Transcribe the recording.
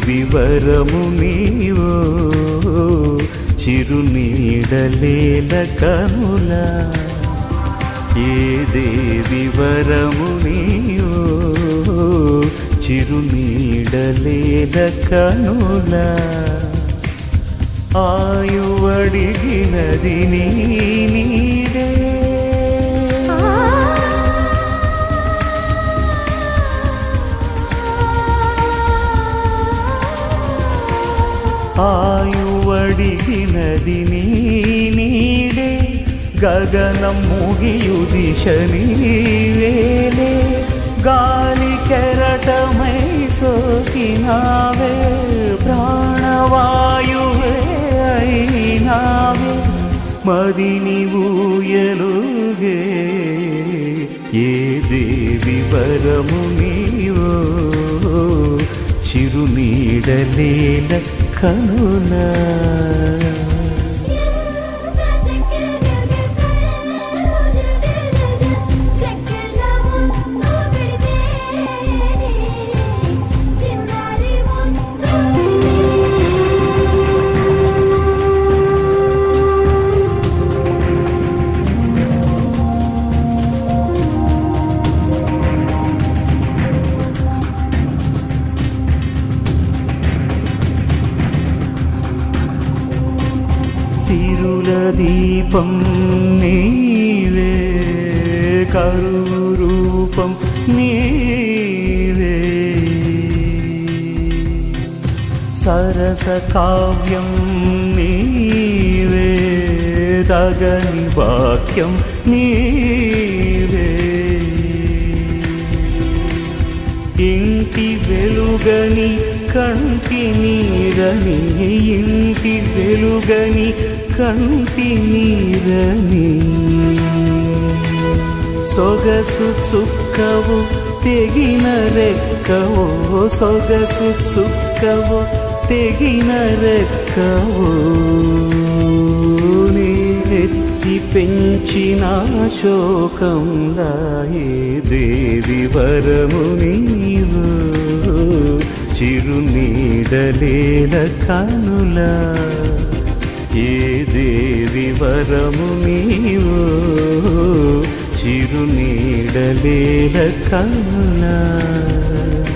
దేవి వరము నీవో చిరునీడలేల కనులా ఏ దేవి వరము నీవో చిరునీడలేల కనులా ఆయువడిగినది నీ నీడే ఆయువడిగినది నీ నీడే గగనం ముగియుదిశ నీవేలే గాలి కెరటమై సోకినావే ప్రాణవాయువే అయినావే మదిని ఊయలుగే ఏ దేవి వరము నీవో చిరునీడలేల కనులా సిరుల దీపం నీవే కరువు రూపం నీవే సరస కావ్యం నీవే తగని వాక్యం నీవే ఇంటి వెలుగని కంటి నీరని ఇంటి వెలుగని కంటి నీరని సొగసు చుక్కవు తెగిన రెక్కవో సొగసు చుక్కవు తెగిన రెక్కవో నేనెత్తి పెంచిన శోకం దాయే దేవి వరము నీవు చిరునీడలేల కనులా ఏ దేవి వరము నీవు చిరునీడలేల కనులా